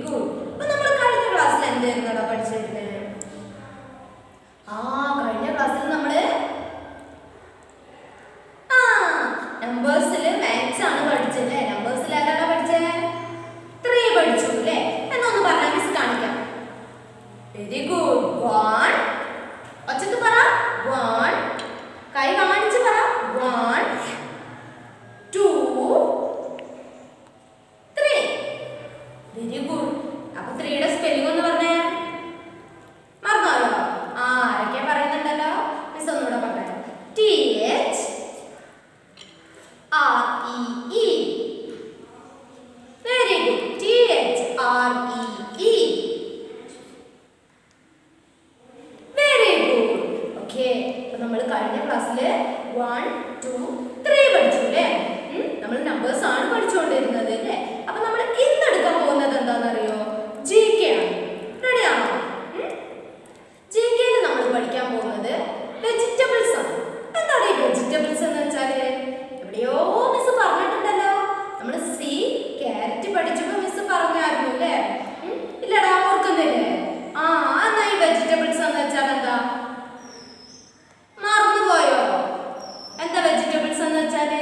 Good അപ്പൊ നമ്മൾ കഴിഞ്ഞ ക്ലാസ്സിൽ എന്തായിരുന്നടാ പഠിച്ചിരുന്നത് ആ കഴിഞ്ഞ ക്ലാസ്സിൽ നമ്മള് ആ നമ്പേഴ്സിൽ മാത്സ് ആണ് പഠിച്ചത് നമ്പേഴ്സിൽ ഏതാണ് പഠിച്ചത് ത്രീ പഠിച്ചു അല്ലേ എന്നൊന്ന് പറഞ്ഞാൽ മിസ് കാണിക്കാം വെരി ഗുഡ് വൺ ഒച്ചത്ത് പറ വൺ കൈ കാണിച്ച് പറ one two three very good അപ്പൊ ത്രീയുടെ സ്പെല്ലിംഗ് ഒന്ന് പറഞ്ഞേ മറന്നോയോ ആ ആരൊക്കെ പറയുന്നുണ്ടല്ലോ മിസ് ഒന്നുകൂടെ പറഞ്ഞോ T H R E E very good T H R E E very good okay അപ്പൊ നമ്മൾ കഴിഞ്ഞ ക്ലാസ്സിൽ വൺ ടു ത്രീ പഠിച്ചു അല്ലേ നമ്മൾ നമ്പേഴ്സ് ആണ് പഠിച്ചുകൊണ്ടിരുന്നത് അല്ലേ അപ്പൊ നമ്മൾ ഇന്ന് എടുക്കാൻ പോകുന്നത് എന്താണെന്നറിയോ ജി കെ ആണ് റെഡി ആണോ ജി കെയിൽ നമ്മൾ പഠിക്കാൻ പോകുന്നത് വെജിറ്റബിൾസ് ആണ് എന്താണ് ഈ വെജിറ്റബിൾസ് എന്ന് വെച്ചാല് എവിടെയോ മിസ് പറഞ്ഞിട്ടുണ്ടല്ലോ നമ്മൾ സി ക്യാരറ്റ് പഠിച്ചപ്പോ മിസ് പറഞ്ഞായിരുന്നു അല്ലേ ഉം? ഇല്ലടാ ഓർക്കുന്നില്ലേ ആ എന്നാ ഈ വെജിറ്റബിൾസ് എന്ന് വെച്ചാൽ എന്താ മറന്നുപോയോ എന്താ വെജിറ്റബിൾസ് എന്ന് വെച്ചാല്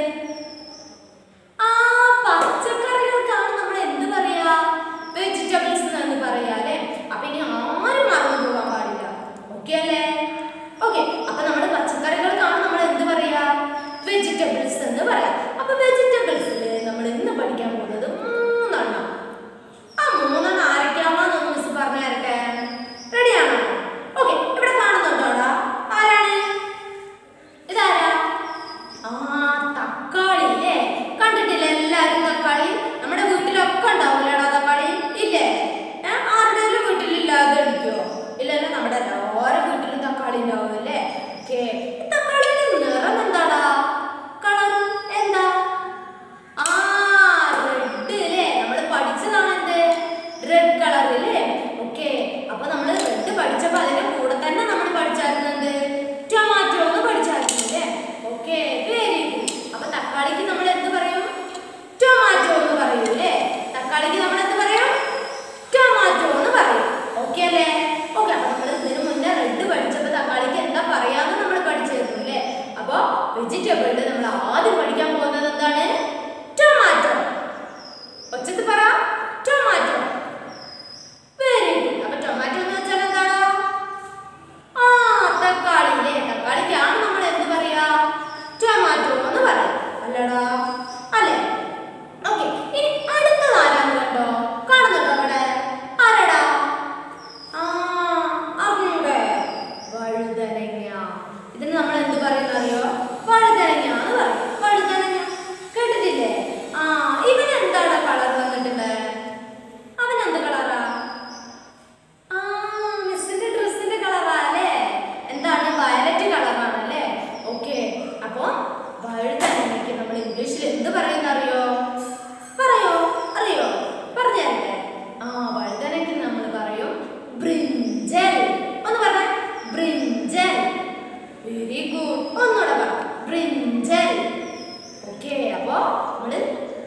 ആ പച്ചക്കറികൾക്കാണ് നമ്മൾ എന്ത് പറയാ വെജിറ്റബിൾസ് എന്ന് പറയാ അല്ലേ അപ്പൊ ഇനി ആരും മറന്നു പോകാൻ പാടില്ല ഓക്കെ അല്ലേ ഓക്കെ അപ്പൊ നമ്മൾ പച്ചക്കറികൾക്കാണ് നമ്മൾ എന്ത് പറയാ വെജിറ്റബിൾസ് എന്ന് പറയാം അപ്പൊ വെജിറ്റബിൾസിൽ നമ്മൾ ഇന്ന് പഠിക്കാൻ പോകുന്നത് മൂന്നെണ്ണം ആ മൂന്നെണ്ണം ആരൊക്കെയാണെന്ന് മിസ് പറഞ്ഞു തരട്ടെ റെഡിയാണോ ഓക്കെ ഇവിടെ കാണുന്നുണ്ടോടാ ആരാണ് ഇതാരാ ആ തക്കാളി ഇല്ലേ കണ്ടിട്ടില്ലേ എല്ലാരും തക്കാളി നമ്മുടെ വീട്ടിലൊക്കെ ഉണ്ടാവൂലേടാ തക്കാളി ഇല്ലേ ഏ, ആരുടെയും വീട്ടിലില്ലാതെ ഇരിക്കോ ഇല്ലല്ലോ നമ്മുടെ എല്ലാവരുടെ വീട്ടിലും തക്കാളി ഉണ്ടാവും അല്ലേ ഓക്കെ തക്കാളിയുടെ നിറം എന്താടാ കളർ എന്താ ആ റെഡ് അല്ലേ നമ്മൾ പഠിച്ചതാണ് എന്ത് റെഡ് കളർ അല്ലേ ഓക്കെ അപ്പൊ നമ്മൾ റെഡ് പഠിച്ചപ്പോ അതിന്റെ കൂടെ തന്നെ നമ്മൾ പഠിച്ചായിരുന്നത് ടൊമാറ്റോ എന്ന് പഠിച്ചായിരുന്നു അല്ലേ ഓക്കെ വെരി ഗുഡ് അപ്പൊ തക്കാളിക്ക് നമ്മൾ എന്ത് പറയും ടൊമാറ്റോ എന്ന് പറയും അല്ലേ തക്കാളിക്ക് നമ്മൾ എന്ത് പറയും ടൊമാറ്റോ എന്ന് പറയും ഓക്കെ അല്ലേ ഓക്കെ അപ്പൊ നമ്മൾ ഇതിനു മുന്നേ റെഡ് പഠിച്ചപ്പോ തക്കാളിക്ക് എന്താ പറയാന്ന് നമ്മൾ പഠിച്ചിരുന്നു അല്ലേ അപ്പൊ വെജിറ്റബിളിൽ നമ്മൾ ആദ്യം പഠിക്കാൻ പോകുന്നത് എന്താണ് ടൊമാറ്റോ ഒച്ചത്ത് പറ ടൊമാറ്റോ വെരി ഗുഡ് അപ്പൊ ടൊമാറ്റോ എന്ന് വെച്ചാൽ എന്താണ് ആ തക്കാളി അല്ലേ തക്കാളിക്കാണ് നമ്മൾ എന്ത് പറയാ ടൊമാറ്റോ എന്ന് പറയാം അല്ലടാ അല്ലേ ഓക്കെ ഇനി അടുത്തത് ആരാന്ന് കണ്ടോ കാണുന്നുണ്ടോ അവിടെ ആരാടാ ആ അറിഞ്ഞൂടെ വഴുതനങ്ങ ഇതിന് നമ്മൾ എന്ത് പറയുന്ന അറിയോ വഴുതനങ്ങ എന്ന് പറയും വഴുതനങ്ങ കേട്ടിട്ടില്ലേ ആ ഇവൻ എന്താണ് കളർ വന്നിട്ടുണ്ട് അവൻ എന്ത് കളറാ ആ മിസ്സിന്റെ ഡ്രസ്സിന്റെ കളറാ അല്ലേ എന്താണ് വയലറ്റ് കളറാണ് അല്ലേ ഓക്കെ അപ്പോ വഴുതനങ്ങയ്ക്ക് നമ്മൾ ഇംഗ്ലീഷിൽ എന്ത് പറയുന്ന അറിയോ പറയോ അറിയോ പറഞ്ഞു തരട്ടെ ആ വഴുതനയ്ക്ക് നമ്മൾ പറയും ബ്രിഞ്ചൽ ഒന്ന് പറഞ്ഞേ ബ്രിഞ്ചൽ വെരി ഗുഡ് ഒന്നുകൂടെ പറ ബ്രിഞ്ചൽ ഓക്കെ അപ്പോ നമ്മള്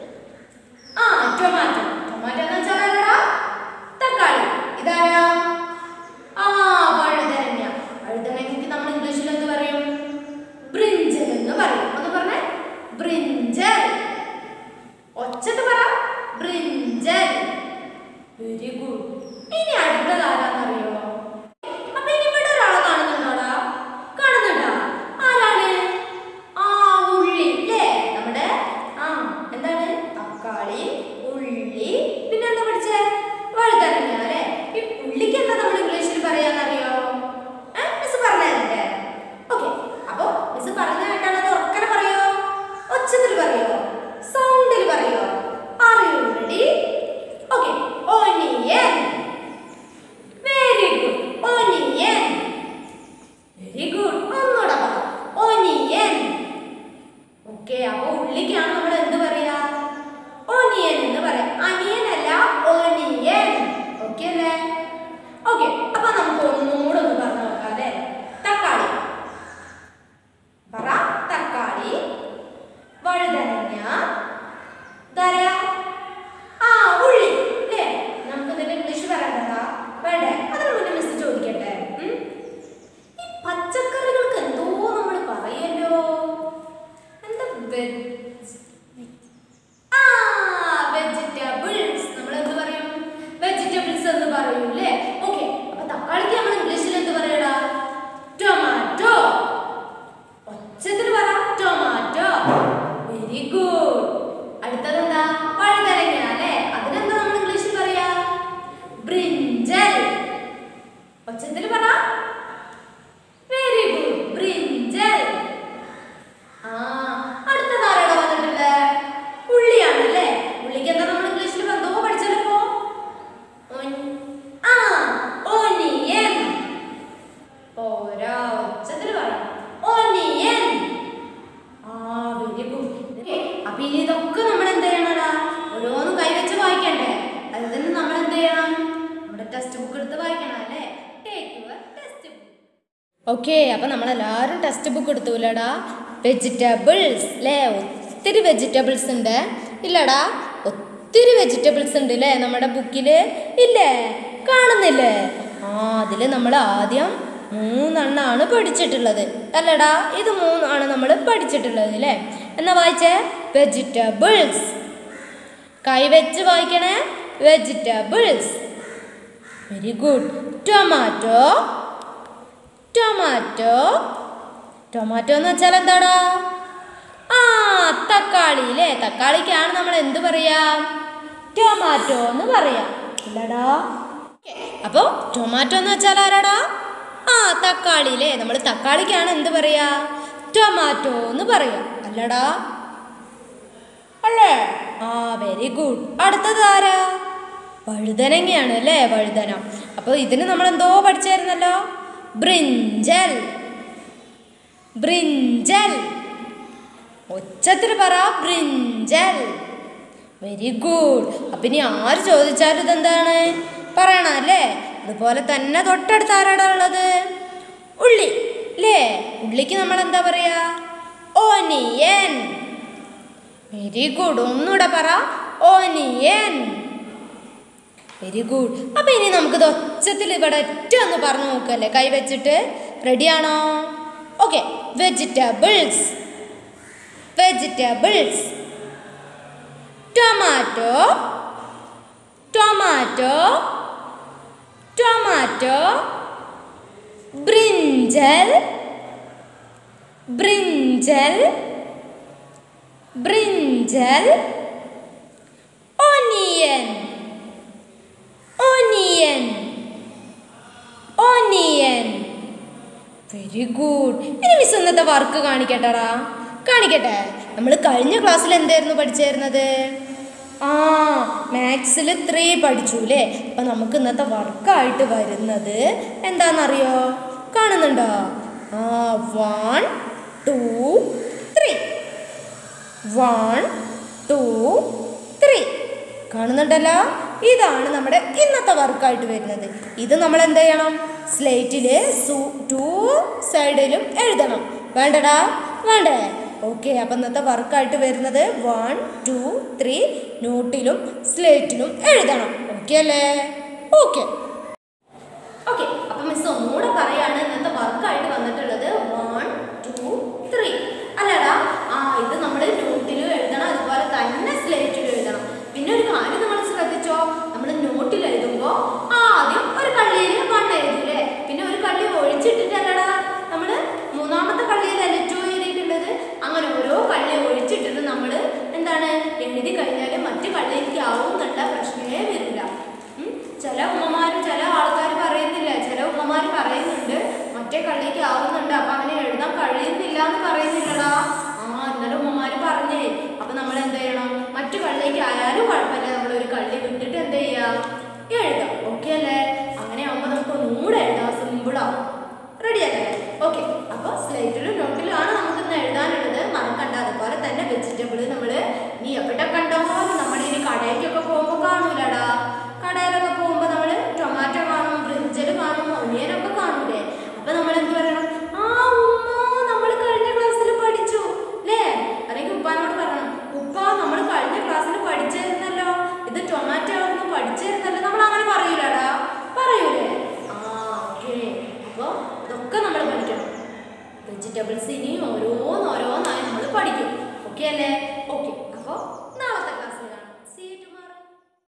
ആ ടൊമാറ്റോ ടൊമാറ്റോ എന്ന് വെച്ചാൽ ആരാടാ തക്കാളി ഇതാരാ ആ വഴുതനങ്ങ വഴുതനങ്ങയ്ക്ക് നമ്മൾ ഇംഗ്ലീഷിൽ എന്ത് പറയും ബ്രിഞ്ചൽ എന്ന് പറയും ഒന്ന് പറഞ്ഞേ ബ്രിഞ്ചൽ ഒച്ചത്ത് പറ ബ്രിഞ്ചൽ വെരി ഗുഡ് ഇനി അടുത്തത് ആരാന്നറിയോ അപ്പൊ ഇനി ഇവിടെ ഒരാളെ കാണുന്നുണ്ടോടാ കാണുന്നുണ്ടോ ആരാണ് ആ ഉള്ളി അല്ലേ നമ്മുടെ ആ എന്താണ് തക്കാളി ഉള്ളി പിന്നെ എന്താ പഠിച്ചേ വഴുതനങ്ങ അല്ലേ ഈ ഉള്ളിക്ക് എന്താ നമ്മൾ ഇംഗ്ലീഷിൽ പറയാന്നറിയോ ഏ മിസ് പറഞ്ഞതല്ലേ ഓക്കെ അപ്പൊ മിസ് പറഞ്ഞ കേട്ടാൽ അത് ഉറക്കനെ പറയോ ഒച്ചത്തിൽ പറയോ സൗണ്ടിൽ പറയോ are you ready okay onion ഒച്ചത്തിൽ പറ വെരി ഗുഡ് ബ്രിഞ്ചൽ ആ അടുത്തത് ആരാണ് വന്നിട്ടുള്ളത് ഉള്ളിയാണ് അല്ലേ ഉള്ളിക്ക് എന്താ നമ്മൾ ഇംഗ്ലീഷിൽ എന്തോ പഠിച്ചല്ലോ ഒൻ- ആ ഓനിയൻ പോരാ ഒച്ചത്തിൽ പറ ഓനിയൻ ആ വെരി ഗുഡ് അപ്പൊ ഇനി ഇതൊക്കെ നമ്മൾ എന്ത് ചെയ്യണടാ ഓരോന്ന് കൈവച്ച് വായിക്കണ്ടേ അതിന് നമ്മൾ എന്ത് ചെയ്യണം നമ്മുടെ ടെക്സ്റ്റ് ബുക്ക് എടുത്ത് വായിക്കണം അല്ലേ take your text book okay അപ്പൊ നമ്മളെല്ലാവരും ടെക്സ്റ്റ് ബുക്ക് എടുത്തൂലടാ വെജിറ്റബിൾസ് അല്ലേ ഒത്തിരി വെജിറ്റബിൾസ് ഉണ്ട് ഇല്ലടാ ഒത്തിരി വെജിറ്റബിൾസ് ഉണ്ട് അല്ലേ നമ്മുടെ ബുക്കിൽ ഇല്ലേ കാണുന്നില്ലേ ആ അതിൽ നമ്മൾ ആദ്യം മൂന്നെണ്ണാണ് പഠിച്ചിട്ടുള്ളത് അല്ലടാ ഇത് മൂന്നാണ് നമ്മൾ പഠിച്ചിട്ടുള്ളത് അല്ലേ എന്നാ വായിച്ചേ വെജിറ്റബിൾസ് കൈവച്ച് വായിക്കണേ vegetables very good tomato tomato tomato എന്ന് വെച്ചാൽ എന്താടാ ആ തക്കാളി അല്ലേ തക്കാളിക്കാണ് നമ്മൾ എന്ത് പറയാ ടൊമാറ്റോ എന്ന് പറയാ ഇല്ലടാ അപ്പോൾ ടൊമാറ്റോ എന്ന് വെച്ചാൽ ആരാടാ ആ തക്കാളി അല്ലേ നമ്മൾ തക്കാളിക്കാണ് എന്ത് പറയാ ടൊമാറ്റോ എന്ന് പറയാ അല്ലടാ അല്ലേ ആ വെരി ഗുഡ് അടുത്തത് ആരാ വഴുതനങ്ങയാണ് അല്ലേ വഴുതന അപ്പോൾ ഇതിന് നമ്മൾ എന്തോ പഠിച്ചായിരുന്നല്ലോ ബ്രിഞ്ചൽ ബ്രിഞ്ചൽ ഒച്ചത്തിൽ പറ ബ്രിഞ്ചൽ വെരി ഗുഡ് അപ്പം ഇനി ആര് ചോദിച്ചാലും ഇതെന്താണ് പറയണം അല്ലേ അതുപോലെ തന്നെ തൊട്ടടുത്ത് ആരാടാ ഉള്ളത് ഉള്ളി അല്ലേ ഉള്ളിക്ക് നമ്മൾ എന്താ പറയാ ഓനിയൻ വെരി ഗുഡ് ഒന്നുകൂടെ പറ ഓനിയൻ വെരി ഗുഡ് അപ്പൊ ഇനി നമുക്ക് ഒച്ചത്തിൽ ഇവിടെ ഒറ്റ ഒന്ന് പറഞ്ഞു നോക്കല്ലേ കൈ വെച്ചിട്ട് റെഡിയാണോ okay vegetables vegetables tomato tomato tomato brinjal brinjal brinjal onion onion onion very good ഇനി മിസ് ഇന്നത്തെ വർക്ക് കാണിക്കട്ടെടാ കാണിക്കട്ടെ നമ്മൾ കഴിഞ്ഞ ക്ലാസ്സിൽ എന്തായിരുന്നു പഠിച്ചായിരുന്നത് ആ മാത്സിൽ ത്രീ പഠിച്ചു അല്ലേ അപ്പം നമുക്ക് ഇന്നത്തെ വർക്കായിട്ട് വരുന്നത് എന്താണെന്നറിയോ കാണുന്നുണ്ടോ ആ one two three one two three കാണുന്നുണ്ടല്ലോ ഇതാണ് നമ്മുടെ ഇന്നത്തെ വർക്കായിട്ട് വരുന്നത് ഇത് നമ്മൾ എന്ത് ചെയ്യണം സ്ലേറ്റിൽ ടു സൈഡിലും എഴുതണം വേണ്ടടാ വേണ്ടേ ഓക്കെ അപ്പം ഇന്നത്തെ വർക്കായിട്ട് വരുന്നത് വൺ ടു ത്രീ നോട്ടിലും സ്ലേറ്റിലും എഴുതണം ഓക്കെ അല്ലേ ഓക്കെ ഓക്കെ അപ്പം മിസ് ഒന്നുകൂടെ പറയാണ് ഇന്നത്തെ വർക്കായിട്ട് വന്നിട്ടുള്ളത് വൺ ടു ത്രീ അല്ലടാ ആ ഇത് നമ്മൾ നോട്ടിലും എഴുതണം അതുപോലെ തന്നെ സ്ലേറ്റിലും എഴുതണം പിന്നെ ഒരു കാര്യം നമ്മൾ ശ്രദ്ധിച്ചോ നമ്മൾ നോട്ടിൽ എഴുതുമ്പോൾ ആദ്യം ഒരു കള്ളിയിൽ വൺ എഴുതൂലേ പിന്നെ ഒരു കള്ളി ഒഴിച്ചിട്ടിട്ടല്ലടാ നമ്മൾ മൂന്നാമത്തെ കള്ളിയിലല്ലേ ടു എഴുതിയിട്ടുള്ളത് അങ്ങനെ ഓരോ കള്ളി ഒഴിച്ചിട്ടിട്ട് നമ്മൾ എന്താണ് എഴുതി കഴിഞ്ഞാൽ മറ്റു കള്ളിയിലേക്ക് ആവും എന്നുള്ള പ്രശ്നമേ വരില്ല ഉം. ചില ഉമ്മമാര് ചില ആൾക്കാർ പറയുന്നില്ല ചില ഉമ്മമാർ പറയുന്നുണ്ട് മറ്റേ കള്ളിക്ക് ആവുന്നുണ്ട് അപ്പൊ അവന് എഴുതാൻ കഴിയുന്നില്ല എന്ന് പറയുന്നില്ലടാ ആ ഇന്നലെ ഉമ്മമാര് പറഞ്ഞേ അപ്പൊ നമ്മൾ എന്ത് ചെയ്യണം മറ്റു കള്ളിക്ക് ആയാലും കുഴപ്പമില്ല നമ്മൾ ഒരു കള്ളി വിട്ടിട്ട് എന്ത് ചെയ്യാം എഴുതാം ഓക്കെ അല്ലേ അങ്ങനെ ആവുമ്പോൾ നമുക്ക് ഒന്നുകൂടെ എഴുതാം സിമ്പിളാവും റെഡി അല്ലേ ഓക്കെ അപ്പോൾ സ്ലേറ്റിലും നോട്ടിലും ആണ് നമുക്ക് ഇന്ന് എഴുതാനുള്ളത് മറക്കണ്ട അതുപോലെ തന്നെ വെജിറ്റബിൾ നമ്മൾ നീ എവിടെ കണ്ടാലും നമ്മൾ ഇനി കടയിലേക്കൊക്കെ പോകുമ്പോൾ കാണൂലടാ കടയിലൊക്കെ പോകുമ്പോൾ നമ്മൾ ടൊമാറ്റോ കാണും ബ്രിഞ്ചൽ കാണും ഒനിയനൊക്കെ കാണൂലേ അപ്പൊ നമ്മൾ എന്ത് പറയണം ആ ഉമ്മ നമ്മൾ കഴിഞ്ഞ ക്ലാസ്സിൽ പഠിച്ചു അല്ലേ അല്ലെങ്കിൽ ഉപ്പാനോട് പറയണം ഉപ്പ നമ്മൾ കഴിഞ്ഞ ക്ലാസ്സിൽ പഠിച്ചിരുന്നല്ലോ ഇത് ടൊമാറ്റോ ആണെന്ന് പഠിച്ചിരുന്നല്ലോ നമ്മൾ അങ്ങനെ പറയൂലടാ പറയൂലേ ആ ഓക്കെ അപ്പോൾ ഇതൊക്കെ നമ്മൾ പഠിക്കണം വെജിറ്റബിൾസ് ഇനി ഓരോന്നോരോന്നായി നമ്മൾ പഠിക്കും ഓക്കെ അല്ലേ